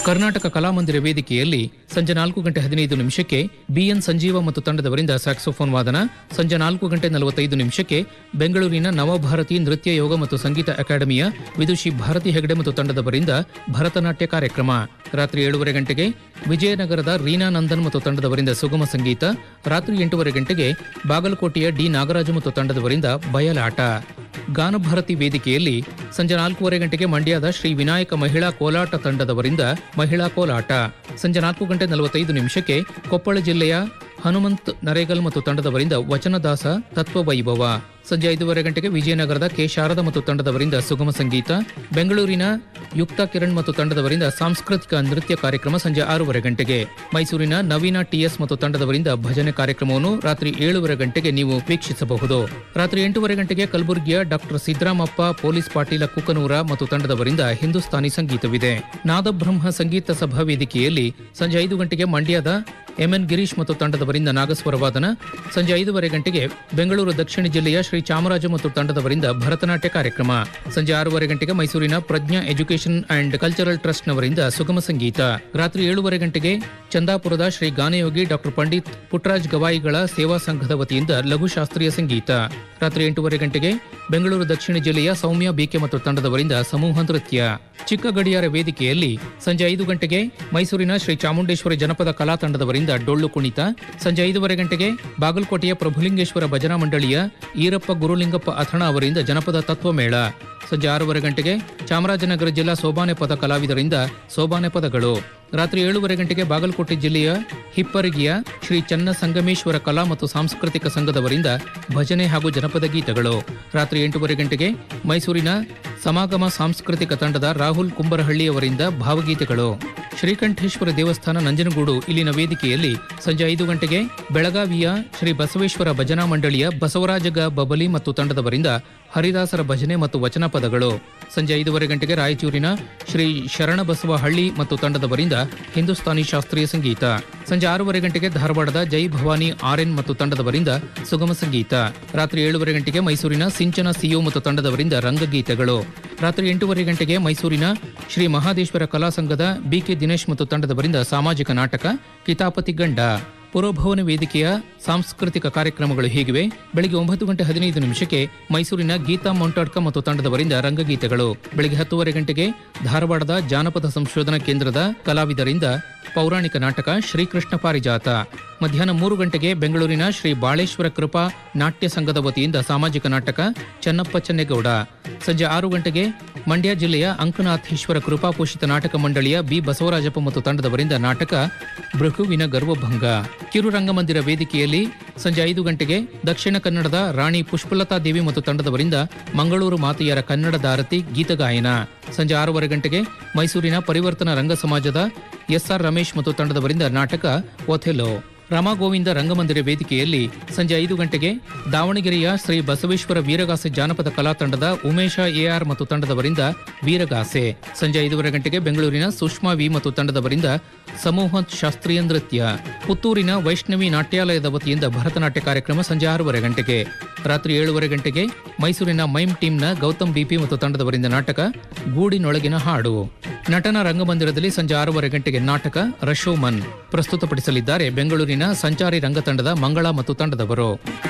ಕರ್ನಾಟಕ ಕಲಾಮಂದಿರ ವೇದಿಕೆಯಲ್ಲಿ ಸಂಜೆ ನಾಲ್ಕು ಗಂಟೆ ಹದಿನೈದು ನಿಮಿಷಕ್ಕೆ ಬಿಎನ್ ಸಂಜೀವ ಮತ್ತು ತಂಡದವರಿಂದ ಸ್ಯಾಕ್ಸೋಫೋನ್ ವಾದನ ಸಂಜೆ ನಾಲ್ಕು ಗಂಟೆ ನಲವತ್ತೈದು ನಿಮಿಷಕ್ಕೆ ಬೆಂಗಳೂರಿನ ನವಭಾರತಿ ನೃತ್ಯ ಯೋಗ ಮತ್ತು ಸಂಗೀತ ಅಕಾಡೆಮಿಯ ವಿದುಷಿ ಭಾರತಿ ಹೆಗಡೆ ಮತ್ತು ತಂಡದವರಿಂದ ಭರತನಾಟ್ಯ ಕಾರ್ಯಕ್ರಮ ರಾತ್ರಿ ಏಳುವರೆ ಗಂಟೆಗೆ ವಿಜಯನಗರದ ರೀನಾ ನಂದನ್ ಮತ್ತು ತಂಡದವರಿಂದ ಸುಗಮ ಸಂಗೀತ ರಾತ್ರಿ ಎಂಟೂವರೆ ಗಂಟೆಗೆ ಬಾಗಲಕೋಟೆಯ ಡಿ ನಾಗರಾಜು ಮತ್ತು ತಂಡದವರಿಂದ ಬಯಲಾಟ ಗಾನಭಾರತಿ ವೇದಿಕೆಯಲ್ಲಿ ಸಂಜೆ ನಾಲ್ಕೂವರೆ ಗಂಟೆಗೆ ಮಂಡ್ಯದ ಶ್ರೀ ವಿನಾಯಕ ಮಹಿಳಾ ಕೋಲಾಟ ತಂಡದವರಿಂದ ಮಹಿಳಾ ಕೋಲಾಟ ಸಂಜೆ ನಾಲ್ಕು ಗಂಟೆ ನಲವತ್ತೈದು ನಿಮಿಷಕ್ಕೆ ಕೊಪ್ಪಳ ಜಿಲ್ಲೆಯ ಹನುಮಂತ್ ನರೇಗಲ್ ಮತ್ತು ತಂಡದವರಿಂದ ವಚನದಾಸ ತತ್ವವೈಭವ ಸಂಜೆ ಐದೂವರೆ ಗಂಟೆಗೆ ವಿಜಯನಗರದ ಕೆ ಶಾರದಾ ಮತ್ತು ತಂಡದವರಿಂದ ಸುಗಮ ಸಂಗೀತ ಬೆಂಗಳೂರಿನ ಯುಕ್ತ ಕಿರಣ್ ಮತ್ತು ತಂಡದವರಿಂದ ಸಾಂಸ್ಕೃತಿಕ ನೃತ್ಯ ಕಾರ್ಯಕ್ರಮ ಸಂಜೆ ಆರೂವರೆ ಗಂಟೆಗೆ ಮೈಸೂರಿನ ನವೀನ ಟಿಎಸ್ ಮತ್ತು ತಂಡದವರಿಂದ ಭಜನೆ ಕಾರ್ಯಕ್ರಮವನ್ನು ರಾತ್ರಿ ಏಳುವರೆ ಗಂಟೆಗೆ ನೀವು ವೀಕ್ಷಿಸಬಹುದು ರಾತ್ರಿ ಎಂಟೂವರೆ ಗಂಟೆಗೆ ಕಲಬುರಗಿಯ ಡಾಕ್ಟರ್ ಸಿದ್ದರಾಮಪ್ಪ ಪೊಲೀಸ್ ಪಾಟೀಲ ಕುಕನೂರ ಮತ್ತು ತಂಡದವರಿಂದ ಹಿಂದೂಸ್ತಾನಿ ಸಂಗೀತವಿದೆ ನಾದಬ್ರಹ್ಮ ಸಂಗೀತ ಸಭಾ ವೇದಿಕೆಯಲ್ಲಿ ಸಂಜೆ ಐದು ಗಂಟೆಗೆ ಮಂಡ್ಯದ ಎಂಎನ್ ಗಿರೀಶ್ ಮತ್ತು ತಂಡದವರಿಂದ ನಾಗಸ್ವರ ವಾದನ ಸಂಜೆ ಐದೂವರೆ ಗಂಟೆಗೆ ಬೆಂಗಳೂರು ದಕ್ಷಿಣ ಜಿಲ್ಲೆಯ ಶ್ರೀ ಚಾಮರಾಜ ಮತ್ತು ತಂಡದವರಿಂದ ಭರತನಾಟ್ಯ ಕಾರ್ಯಕ್ರಮ ಸಂಜೆ ಆರೂವರೆ ಗಂಟೆಗೆ ಮೈಸೂರಿನ ಪ್ರಜ್ಞಾ ಎಜುಕೇಷನ್ ಅಂಡ್ ಕಲ್ಚರಲ್ ಟ್ರಸ್ಟ್ನವರಿಂದ ಸುಗಮ ಸಂಗೀತ ರಾತ್ರಿ ಏಳುವರೆ ಗಂಟೆಗೆ ಚಂದಾಪುರದ ಶ್ರೀ ಗಾನಯೋಗಿ ಡಾಕ್ಟರ್ ಪಂಡಿತ್ ಪುಟ್ಟರಾಜ್ ಗವಾಯಿಗಳ ಸೇವಾ ಸಂಘದ ವತಿಯಿಂದ ಲಘು ಶಾಸ್ತ್ರೀಯ ಸಂಗೀತ ರಾತ್ರಿ ಎಂಟೂವರೆ ಗಂಟೆಗೆ ಬೆಂಗಳೂರು ದಕ್ಷಿಣ ಜಿಲ್ಲೆಯ ಸೌಮ್ಯ ಬಿಕೆ ಮತ್ತು ತಂಡದವರಿಂದ ಸಮೂಹ ನೃತ್ಯ ಚಿಕ್ಕ ಗಡಿಯಾರ ವೇದಿಕೆಯಲ್ಲಿ ಸಂಜೆ ಐದು ಗಂಟೆಗೆ ಮೈಸೂರಿನ ಶ್ರೀ ಚಾಮುಂಡೇಶ್ವರಿ ಜನಪದ ಕಲಾ ತಂಡದವರಿಂದ ಡೊಳ್ಳು ಕುಣಿತ ಸಂಜೆ ಐದೂವರೆ ಗಂಟೆಗೆ ಬಾಗಲಕೋಟೆಯ ಪ್ರಭುಲಿಂಗೇಶ್ವರ ಭಜನಾ ಮಂಡಳಿಯ ಈರಪ್ಪ ಗುರುಲಿಂಗಪ್ಪ ಅಥಣ ಅವರಿಂದ ಜನಪದ ತತ್ವಮೇಳ ಸಂಜೆ ಆರೂವರೆ ಗಂಟೆಗೆ ಚಾಮರಾಜನಗರ ಜಿಲ್ಲಾ ಸೋಬಾನೆ ಪದ ಕಲಾವಿದರಿಂದ ಸೋಬಾನೆ ಪದಗಳು ರಾತ್ರಿ ಏಳುವರೆ ಗಂಟೆಗೆ ಬಾಗಲಕೋಟೆ ಜಿಲ್ಲೆಯ ಹಿಪ್ಪರಿಗಿಯ ಶ್ರೀ ಚನ್ನ ಸಂಗಮೇಶ್ವರ ಕಲಾ ಮತ್ತು ಸಾಂಸ್ಕೃತಿಕ ಸಂಘದವರಿಂದ ಭಜನೆ ಹಾಗೂ ಜನಪದ ಗೀತೆಗಳು ರಾತ್ರಿ ಎಂಟೂವರೆ ಗಂಟೆಗೆ ಮೈಸೂರಿನ ಸಮಾಗಮ ಸಾಂಸ್ಕೃತಿಕ ತಂಡದ ರಾಹುಲ್ ಕುಂಬರಹಳ್ಳಿಯವರಿಂದ ಭಾವಗೀತೆಗಳು ಶ್ರೀಕಂಠೇಶ್ವರ ದೇವಸ್ಥಾನ ನಂಜನಗೂಡು ಇಲ್ಲಿನ ವೇದಿಕೆಯಲ್ಲಿ ಸಂಜೆ ಐದು ಗಂಟೆಗೆ ಬೆಳಗಾವಿಯ ಶ್ರೀ ಬಸವೇಶ್ವರ ಭಜನಾ ಮಂಡಳಿಯ ಬಸವರಾಜಗ ಬಬಲಿ ಮತ್ತು ತಂಡದವರಿಂದ ಹರಿದಾಸರ ಭಜನೆ ಮತ್ತು ವಚನ ಪದಗಳು ಸಂಜೆ ಐದೂವರೆ ಗಂಟೆಗೆ ರಾಯಚೂರಿನ ಶ್ರೀ ಶರಣಬಸವ ಹಳ್ಳಿ ಮತ್ತು ತಂಡದವರಿಂದ ಹಿಂದೂಸ್ತಾನಿ ಶಾಸ್ತ್ರೀಯ ಸಂಗೀತ ಸಂಜೆ ಆರೂವರೆ ಗಂಟೆಗೆ ಧಾರವಾಡದ ಜೈ ಭವಾನಿ ಆರ್ಎನ್ ಮತ್ತು ತಂಡದವರಿಂದ ಸುಗಮ ಸಂಗೀತ ರಾತ್ರಿ ಏಳುವರೆ ಗಂಟೆಗೆ ಮೈಸೂರಿನ ಸಿಂಚನ ಸಿಯೋ ಮತ್ತು ತಂಡದವರಿಂದ ರಂಗಗೀತೆಗಳು ರಾತ್ರಿ ಎಂಟೂವರೆ ಗಂಟೆಗೆ ಮೈಸೂರಿನ ಶ್ರೀ ಮಹಾದೇಶ್ವರ ಕಲಾ ಸಂಘದ ಬಿಕೆ ದಿನೇಶ್ ಮತ್ತು ತಂಡದವರಿಂದ ಸಾಮಾಜಿಕ ನಾಟಕ ಕಿತಾಪತಿ ಗಂಡ ಪುರಭವನ ವೇದಿಕೆಯ ಸಾಂಸ್ಕೃತಿಕ ಕಾರ್ಯಕ್ರಮಗಳು ಹೀಗಿವೆ ಬೆಳಿಗ್ಗೆ ಒಂಬತ್ತು ಗಂಟೆ ಹದಿನೈದು ನಿಮಿಷಕ್ಕೆ ಮೈಸೂರಿನ ಗೀತಾ ಮೊಂಟಾಡ್ಕ ಮತ್ತು ತಂಡದವರಿಂದ ರಂಗಗೀತೆಗಳು ಬೆಳಿಗ್ಗೆ ಹತ್ತುವರೆ ಗಂಟೆಗೆ ಧಾರವಾಡದ ಜಾನಪದ ಸಂಶೋಧನಾ ಕೇಂದ್ರದ ಕಲಾವಿದರಿಂದ ಪೌರಾಣಿಕ ನಾಟಕ ಶ್ರೀಕೃಷ್ಣ ಪಾರಿಜಾತ ಮಧ್ಯಾಹ್ನ ಮೂರು ಗಂಟೆಗೆ ಬೆಂಗಳೂರಿನ ಶ್ರೀ ಬಾಳೇಶ್ವರ ಕೃಪಾ ನಾಟ್ಯ ಸಂಘದ ವತಿಯಿಂದ ಸಾಮಾಜಿಕ ನಾಟಕ ಚನ್ನಪ್ಪ ಚೆನ್ನೇಗೌಡ ಸಂಜೆ ಆರು ಗಂಟೆಗೆ ಮಂಡ್ಯ ಜಿಲ್ಲೆಯ ಅಂಕನಾಥೇಶ್ವರ ಕೃಪಾಪೋಷಿತ ನಾಟಕ ಮಂಡಳಿಯ ಬಿ ಬಸವರಾಜಪ್ಪ ಮತ್ತು ತಂಡದವರಿಂದ ನಾಟಕ ಭೃಗುವಿನ ಗರ್ವಭಂಗ ಕಿರು ರಂಗಮಂದಿರ ವೇದಿಕೆಯಲ್ಲಿ ಸಂಜೆ ಐದು ಗಂಟೆಗೆ ದಕ್ಷಿಣ ಕನ್ನಡದ ರಾಣಿ ಪುಷ್ಪಲತಾ ದೇವಿ ಮತ್ತು ತಂಡದವರಿಂದ ಮಂಗಳೂರು ಮಾತೆಯರ ಕನ್ನಡದ ಆರತಿ ಗೀತಗಾಯನ ಸಂಜೆ ಆರೂವರೆ ಗಂಟೆಗೆ ಮೈಸೂರಿನ ಪರಿವರ್ತನಾ ರಂಗ ಸಮಾಜದ ಎಸ್ಆರ್ ರಮೇಶ್ ಮತ್ತು ತಂಡದವರಿಂದ ನಾಟಕ ಒಥೆಲೋ ರಾಮಗೋವಿಂದ ರಂಗಮಂದಿರ ವೇದಿಕೆಯಲ್ಲಿ ಸಂಜೆ ಐದು ಗಂಟೆಗೆ ದಾವಣಗೆರೆಯ ಶ್ರೀ ಬಸವೇಶ್ವರ ವೀರಗಾಸೆ ಜಾನಪದ ಕಲಾ ತಂಡದ ಉಮೇಶ ಎಆರ್ ಮತ್ತು ತಂಡದವರಿಂದ ವೀರಗಾಸೆ ಸಂಜೆ ಐದೂವರೆ ಗಂಟೆಗೆ ಬೆಂಗಳೂರಿನ ಸುಷ್ಮಾ ವಿ ಮತ್ತು ತಂಡದವರಿಂದ ಸಮೂಹ ಶಾಸ್ತ್ರೀಯ ನೃತ್ಯ ಪುತ್ತೂರಿನ ವೈಷ್ಣವಿ ನಾಟ್ಯಾಲಯದ ವತಿಯಿಂದ ಭರತನಾಟ್ಯ ಕಾರ್ಯಕ್ರಮ ಸಂಜೆ ಆರೂವರೆ ಗಂಟೆಗೆ ರಾತ್ರಿ ಏಳುವರೆ ಗಂಟೆಗೆ ಮೈಸೂರಿನ ಮೈಮ್ ಟೀಮ್ನ ಗೌತಮ್ ಬಿಪಿ ಮತ್ತು ತಂಡದವರಿಂದ ನಾಟಕ ಗೂಡಿನೊಳಗಿನ ಹಾಡು ನಟನ ರಂಗಮಂದಿರದಲ್ಲಿ ಸಂಜೆ ಆರೂವರೆ ಗಂಟೆಗೆ ನಾಟಕ ರಶೋಮನ್ ಪ್ರಸ್ತುತಪಡಿಸಲಿದ್ದಾರೆ ಬೆಂಗಳೂರಿನ ಸಂಚಾರಿ ರಂಗತಂಡದ ಮಂಗಳ ಮತ್ತು ತಂಡದವರು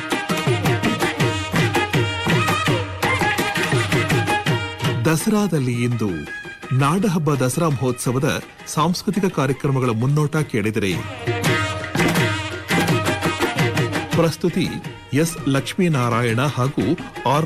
ದಸರಾದಲ್ಲಿ ಇಂದು ನಾಡಹಬ್ಬ ದಸರಾ ಮಹೋತ್ಸವದ ಸಾಂಸ್ಕೃತಿಕ ಕಾರ್ಯಕ್ರಮಗಳ ಮುನ್ನೋಟ ಕೇಳಿದರೆ ಪ್ರಸ್ತುತಿ ಎಸ್ ಲಕ್ಷ್ಮೀನಾರಾಯಣ ಹಾಗೂ ಆರ್